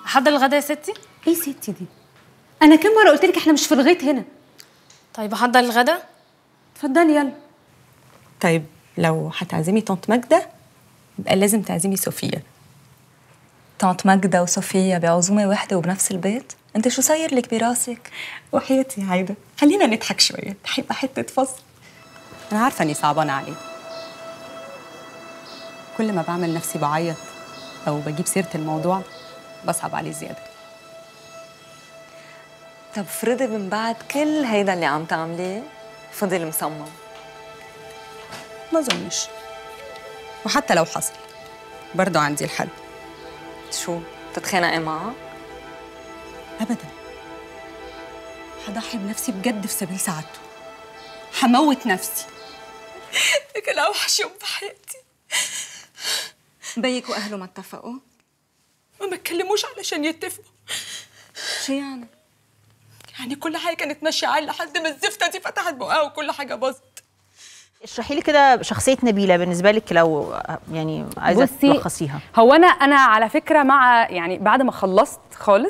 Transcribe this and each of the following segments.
احضر الغدا يا ستي ايه ستي دي انا كم مره قلت لك احنا مش في الغيط هنا طيب احضر الغدا اتفضلي يلا طيب لو هتعزمي طنط ماجدة يبقى لازم تعزمي صوفيا طنط ماجدة وصوفيا بعزومة واحدة وبنفس البيت؟ انت شو صاير لك براسك؟ وحياتي يا عايدة خلينا نضحك شوية هيبقى حتة فصل أنا عارفة إني صعبانة عليه كل ما بعمل نفسي بعيط أو بجيب سيرة الموضوع بصعب عليه زيادة طب فرضي من بعد كل هيدا اللي عم تعمليه فضل مصمم ما أظنش وحتى لو حصل برضو عندي الحل شو؟ تتخانقي معه؟ أبدا هضحي بنفسي بجد في سبيل سعادته هموت نفسي ده كان أوحش يوم في حياتي بيك واهله ما اتفقوا؟ ما بتكلموش علشان يتفقوا شو يعني؟ يعني كل حاجة كانت ماشية عال لحد ما الزفتة دي فتحت بقها وكل حاجة باظت اشرحي لي كده شخصيه نبيله بالنسبه لك لو يعني عايزه بصي تلخصيها هو انا انا على فكره مع يعني بعد ما خلصت خالص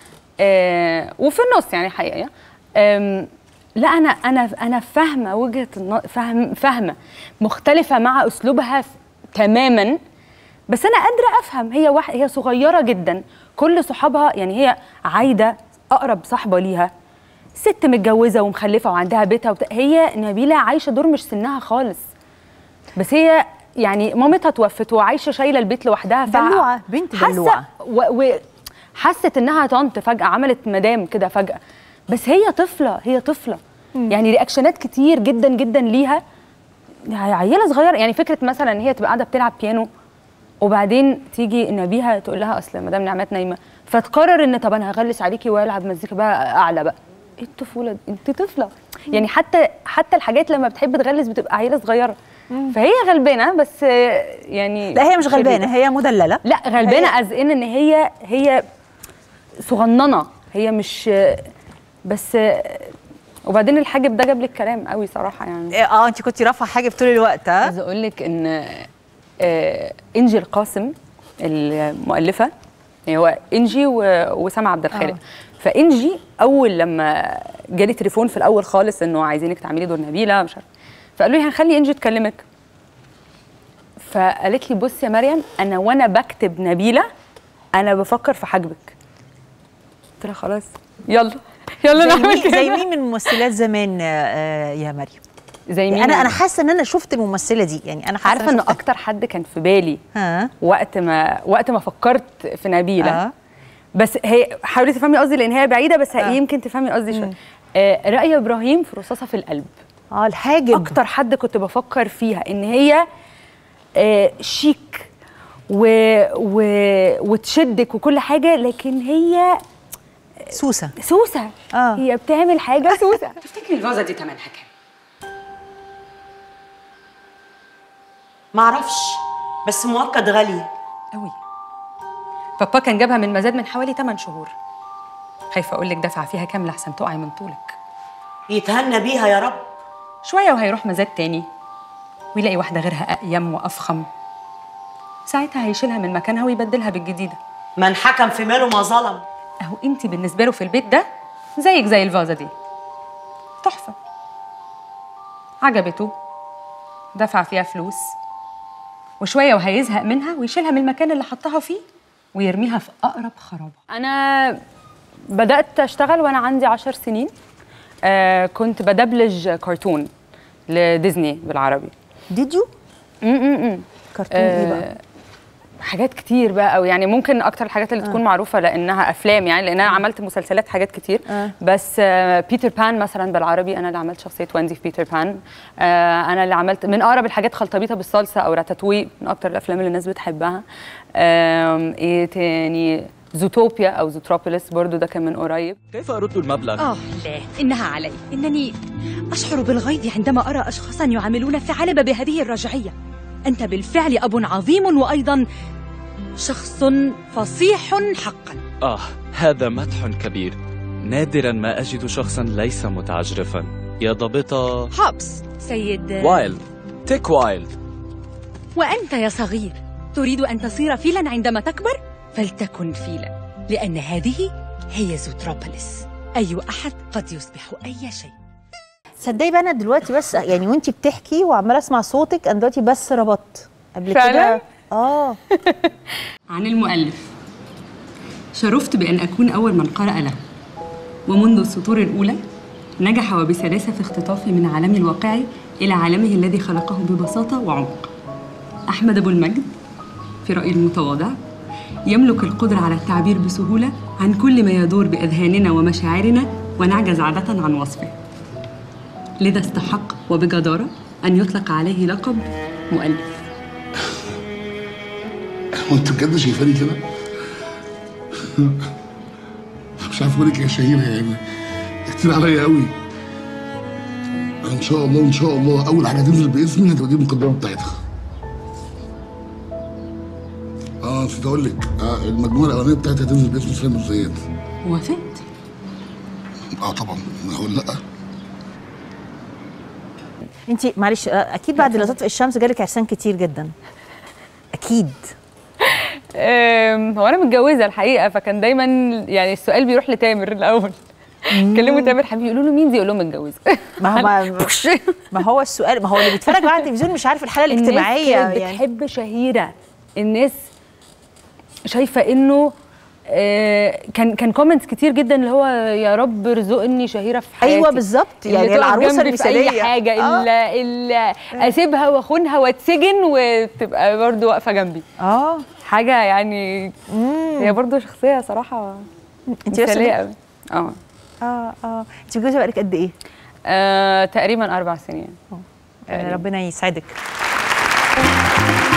آه وفي النص يعني حقيقه آم، لا انا انا انا فاهمه وجهه النظر فاهم فاهمه مختلفه مع اسلوبها ف- تماما بس انا قادره افهم هي واحد هي صغيره جدا كل صحابها يعني هي عايده اقرب صاحبه ليها ست متجوزه ومخلفه وعندها بيتها وبت... هي نبيله عايشه دور مش سنها خالص بس هي يعني مامتها توفت وعايشه شايله البيت لوحدها ف- دلوعة، بنت حاسة- دلوعة. و... و... حست انها طنط فجاه عملت مدام كده فجاه بس هي طفله هي طفله يعني رياكشنات كتير جدا جدا ليها عيله صغيره يعني فكره مثلا ان هي تبقى قاعده بتلعب بيانو وبعدين تيجي نبيها تقول لها اصل مدام نعمات نايمه فتقرر ان طب انا هغلس عليكي والعب مزيكا بقى اعلى بقى ايه الطفوله دي انت طفله يعني حتى حتى الحاجات لما بتحب تغلس بتبقى عيله صغيره فهي غلبانه بس آه، يعني لا هي مش شريرة. غلبانه هي مدلله لا غلبانه هي- از ان ان هي هي صغننه هي مش بس وبعدين الحاجب ده جاب لي الكلام قوي صراحه يعني اه انت كنتي رافعه حاجه طول الوقت ها عايزه اقول لك ان آه، انجي القاسم المؤلفه يعني هو انجي و- وسام عبد الخالق فانجي اول لما جالي تليفون في الاول خالص انه عايزينك تعملي دور نبيله مش عارفه فقالوا لي هنخلي انجي تكلمك فقالت لي بصي يا مريم انا وانا بكتب نبيله انا بفكر في حاجبك قلت لها خلاص يلا يلا زي نعمل مين كده زي مين من الممثلات زمان آه، آه، يا مريم زي مين انا انا حاسه ان انا شفت الممثله دي يعني انا حاسه عارفه أنا انه شفتها. اكتر حد كان في بالي ها وقت ما وقت ما فكرت في نبيله آه. آه. بس هي حاولي تفهمي قصدي لان هي بعيده بس آه. آه. يمكن تفهمي قصدي شويه آه رأي ابراهيم في رصاصه في القلب اه الحاجب اكتر حد كنت بفكر فيها ان هي آه شيك و... و... وتشدك وكل حاجه لكن هي سوسه سوسه آه. هي بتعمل حاجه سوسه تفتكري الفازة دي تمنها كام؟ معرفش بس مؤكد غالية قوي بابا كان جابها من مزاد من حوالي 8 شهور خايفة أقول لك دفع فيها كام لحسن تقعي من طولك يتهنى بيها يا رب شوية وهيروح مزاد تاني ويلاقي واحدة غيرها أقيم وأفخم ساعتها هيشيلها من مكانها ويبدلها بالجديدة من حكم في ماله ما ظلم أهو أنت بالنسبة له في البيت ده زيك زي الفازة دي تحفة عجبته دفع فيها فلوس وشوية وهيزهق منها ويشيلها من المكان اللي حطها فيه ويرميها في أقرب خرابة انا بدات اشتغل وانا عندي عشر سنين آه كنت بدبلج كرتون لديزني بالعربي ديديو م-م-م. كرتون ايه بقى آه حاجات كتير بقى أو يعني ممكن اكتر الحاجات اللي تكون معروفه لانها افلام يعني لان انا عملت مسلسلات حاجات كتير آه. بس آه بيتر بان مثلا بالعربي انا اللي عملت شخصيه ويندي في بيتر بان آه انا اللي عملت من اقرب الحاجات خلطبيطه بالصلصه او راتاتوي من اكتر الافلام اللي الناس بتحبها آم، ايه تاني زوتوبيا او زوتروبوليس برضو ده كان من قريب كيف أرد المبلغ؟ آه لا إنها علي إنني أشعر بالغيظ عندما أرى أشخاصا يعاملون ثعالب بهذه الرجعية أنت بالفعل أب عظيم وأيضا شخص فصيح حقا آه هذا مدح كبير نادرا ما أجد شخصا ليس متعجرفا يا ضابطة هوبس سيد وايلد تيك وايلد وأنت يا صغير تريد أن تصير فيلا عندما تكبر؟ فلتكن فيلا لأن هذه هي زوتروبوليس أي أحد قد يصبح أي شيء تصدقي بقى انا دلوقتي بس يعني وانت بتحكي وعماله اسمع صوتك انا دلوقتي بس ربطت قبل فعلا؟ كده اه عن المؤلف شرفت بأن أكون أول من قرأ له ومنذ السطور الأولى نجح وبسلاسة في اختطافي من عالمي الواقعي إلى عالمه الذي خلقه ببساطة وعمق أحمد أبو المجد في رأيي المتواضع يملك القدرة على التعبير بسهولة عن كل ما يدور بأذهاننا ومشاعرنا ونعجز عادة عن وصفه لذا استحق وبجدارة أن يطلق عليه لقب مؤلف وانت بجد شايفاني كده؟ مش عارف اقول لك يا شهيرة يعني كتير عليا قوي ان شاء الله ان شاء الله اول حاجه تنزل باسمي هتبقى دي المقدمه بتاعتها اه نسيت اقول لك آه المجموعه الاولانيه بتاعتها هتنزل باسم سلام الزيات وافقت اه طبعا هقول لا انت معلش آه، اكيد بعد لا تطفئ الشمس جالك عرسان كتير جدا اكيد أم، هو انا متجوزه الحقيقه فكان دايما يعني السؤال بيروح لتامر الاول كلموا تامر حبيبي يقولوا له مين دي يقول لهم متجوزه ما هو ما, ما هو السؤال ما هو اللي بيتفرج معايا على التلفزيون مش عارف الحاله الاجتماعيه الناس كانت يعني بتحب شهيره الناس شايفه انه آه، كان كان كومنتس كتير جدا اللي هو يا رب ارزقني شهيره في حياتي ايوه بالظبط اللي يعني تقف العروسه جنبي في المثاليه اي حاجه آه. الا الا اسيبها واخونها واتسجن وتبقى برضو واقفه جنبي اه حاجه يعني هي برضو شخصيه صراحه انت مثاليه بس قوي اه اه اه انت متجوزه بقالك قد ايه؟ آه، تقريبا اربع سنين آه، ربنا يسعدك